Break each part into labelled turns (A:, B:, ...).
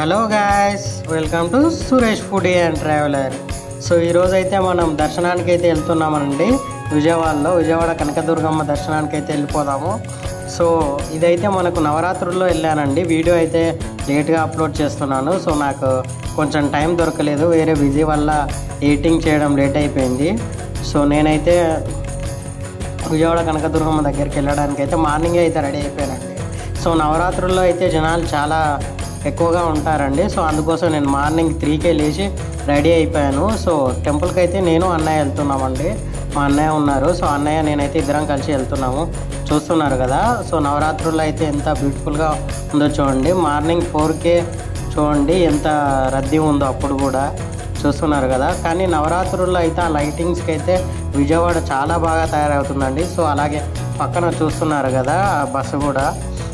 A: hello guys welcome to Suresh foodie and traveller so ఈరోజు అయితే మనం దర్శనానికి అయితే వెళ్తున్నామండి విజయవాడలో విజయవాడ కనకదుర్గమ్మ దర్శనానికి అయితే వెళ్ళిపోదాము సో ఇదైతే మనకు నవరాత్రుల్లో వెళ్ళానండి వీడియో అయితే లేట్గా అప్లోడ్ చేస్తున్నాను సో నాకు కొంచెం టైం దొరకలేదు వేరే బిజీ వల్ల ఎడిటింగ్ చేయడం లేట్ అయిపోయింది సో నేనైతే విజయవాడ కనకదుర్గమ్మ దగ్గరికి వెళ్ళడానికి అయితే మార్నింగ్ అయితే రెడీ అయిపోయానండి సో నవరాత్రుల్లో అయితే జనాలు చాలా ఎక్కువగా ఉంటారండి సో అందుకోసం నేను మార్నింగ్ త్రీకే లేచి రెడీ అయిపోయాను సో టెంపుల్కి అయితే నేను అన్నయ్య వెళ్తున్నామండి మా అన్నయ్య ఉన్నారు సో అన్నయ్య నేనైతే ఇద్దరం కలిసి వెళ్తున్నాము చూస్తున్నారు కదా సో నవరాత్రుల్లో అయితే ఎంత బ్యూటిఫుల్గా ఉందో చూడండి మార్నింగ్ ఫోర్కే చూడండి ఎంత రద్దీ ఉందో అప్పుడు కూడా చూస్తున్నారు కదా కానీ నవరాత్రుల్లో అయితే ఆ లైటింగ్స్కి అయితే విజయవాడ చాలా బాగా తయారవుతుందండి సో అలాగే పక్కన చూస్తున్నారు కదా ఆ బస్సు కూడా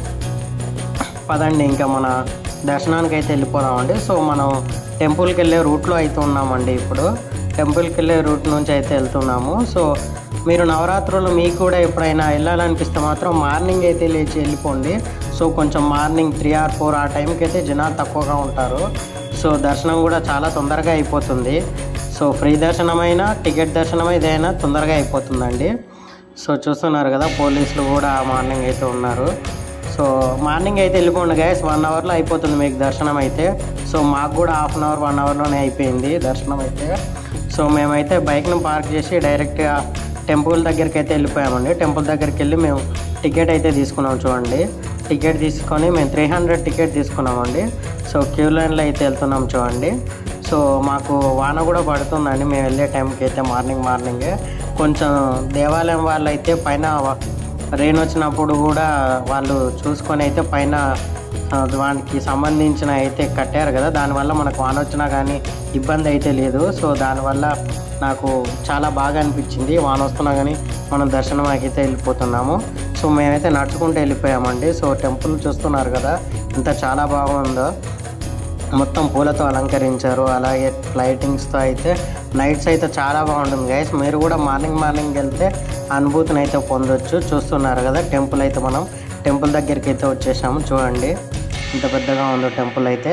A: పదండి ఇంకా మన దర్శనానికి అయితే వెళ్ళిపోదామండి సో మనం టెంపుల్కి వెళ్ళే రూట్లో అయితే ఉన్నామండి ఇప్పుడు టెంపుల్కి వెళ్ళే రూట్ నుంచి అయితే వెళ్తున్నాము సో మీరు నవరాత్రులు మీకు కూడా ఎప్పుడైనా వెళ్ళాలనిపిస్తే మాత్రం మార్నింగ్ అయితే లేచి వెళ్ళిపోండి సో కొంచెం మార్నింగ్ త్రీ ఆర్ ఫోర్ ఆ టైంకి అయితే జనాలు తక్కువగా ఉంటారు సో దర్శనం కూడా చాలా తొందరగా అయిపోతుంది సో ఫ్రీ దర్శనమైనా టికెట్ దర్శనం ఏదైనా తొందరగా అయిపోతుందండి సో చూస్తున్నారు కదా పోలీసులు కూడా మార్నింగ్ అయితే ఉన్నారు సో మార్నింగ్ అయితే వెళ్ళిపోండి గైస్ వన్ అవర్లో అయిపోతుంది మీకు దర్శనం అయితే సో మాకు కూడా హాఫ్ అన్ అవర్ వన్ అవర్లోనే అయిపోయింది దర్శనం అయితే సో మేమైతే బైక్ను పార్క్ చేసి డైరెక్ట్గా టెంపుల్ దగ్గరికి అయితే వెళ్ళిపోయామండి టెంపుల్ దగ్గరికి వెళ్ళి మేము టికెట్ అయితే తీసుకున్నాం చూడండి టికెట్ తీసుకొని మేము త్రీ హండ్రెడ్ టికెట్ తీసుకున్నామండి సో క్యూ లైన్లో అయితే వెళ్తున్నాం చూడండి సో మాకు వాన కూడా పడుతుందండి మేము వెళ్ళే టైంకి అయితే మార్నింగ్ మార్నింగే కొంచెం దేవాలయం వాళ్ళు అయితే పైన రెయిన్ వచ్చినప్పుడు కూడా వాళ్ళు చూసుకొని అయితే పైన ఆ, దానికి సంబంధించిన అయితే కట్టారు కదా దానివల్ల మనకు వాన వచ్చినా కానీ ఇబ్బంది అయితే లేదు సో దానివల్ల నాకు చాలా బాగా అనిపించింది వాన వస్తున్నా కానీ మనం దర్శనం అయితే వెళ్ళిపోతున్నాము సో మేమైతే నడుచుకుంటూ వెళ్ళిపోయామండి సో టెంపుల్ చూస్తున్నారు కదా ఇంత చాలా బాగుందో మొత్తం పూలతో అలంకరించారు అలాగే లైటింగ్స్తో అయితే నైట్స్ అయితే చాలా బాగుంటుంది గైస్ మీరు కూడా మార్నింగ్ మార్నింగ్ వెళ్తే అనుభూతిని అయితే పొందొచ్చు చూస్తున్నారు కదా టెంపుల్ అయితే మనం టెంపుల్ దగ్గరికి అయితే వచ్చేసాము చూడండి ఇంత పెద్దగా ఉందో టెంపుల్ అయితే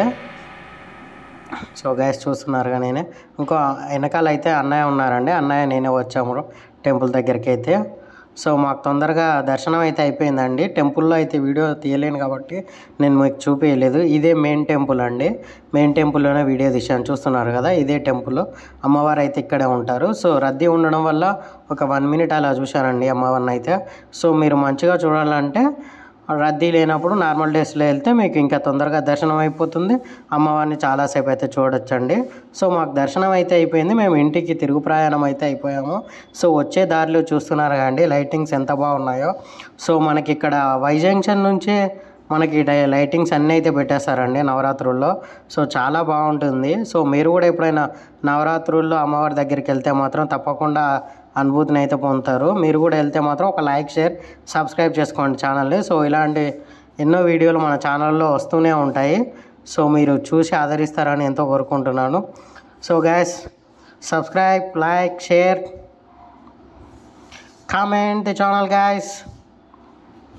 A: సో గైస్ చూస్తున్నారు కదా నేనే ఇంకో వెనకాల అయితే అన్నయ్య ఉన్నారండి అన్నయ్య నేనే వచ్చాము టెంపుల్ దగ్గరికి అయితే సో మాకు తొందరగా దర్శనం అయితే అయిపోయిందండి టెంపుల్లో అయితే వీడియో తీయలేను కాబట్టి నేను మీకు చూపించలేదు ఇదే మెయిన్ టెంపుల్ అండి మెయిన్ టెంపుల్లోనే వీడియో తీశాను చూస్తున్నారు కదా ఇదే టెంపుల్ అమ్మవారు అయితే ఇక్కడే ఉంటారు సో రద్దీ ఉండడం వల్ల ఒక వన్ మినిట్ అలా చూశానండి అమ్మవారిని అయితే సో మీరు మంచిగా చూడాలంటే రద్దీ లేనప్పుడు నార్మల్ డేస్లో వెళ్తే మీకు ఇంకా తొందరగా దర్శనం అయిపోతుంది అమ్మవారిని చాలాసేపు అయితే చూడొచ్చండి సో మాకు దర్శనం అయితే అయిపోయింది మేము ఇంటికి తిరుగు ప్రయాణం అయితే అయిపోయాము సో వచ్చే దారిలో చూస్తున్నారు కదండి లైటింగ్స్ ఎంత బాగున్నాయో సో మనకి ఇక్కడ వై జంక్షన్ నుంచి మనకి డై- లైటింగ్స్ అన్నీ అయితే పెట్టేస్తారండి నవరాత్రుల్లో సో చాలా బాగుంటుంది సో మీరు కూడా ఎప్పుడైనా నవరాత్రుల్లో అమ్మవారి దగ్గరికి వెళ్తే మాత్రం తప్పకుండా అనుభూతిని అయితే పొందుతారు మీరు కూడా వెళ్తే మాత్రం ఒక లైక్ షేర్ సబ్స్క్రైబ్ చేసుకోండి ఛానల్ని సో ఇలాంటి ఎన్నో వీడియోలు మన ఛానల్లో వస్తూనే ఉంటాయి సో మీరు చూసి ఆదరిస్తారని ఎంతో కోరుకుంటున్నాను so guys subscribe like share comment the channel gas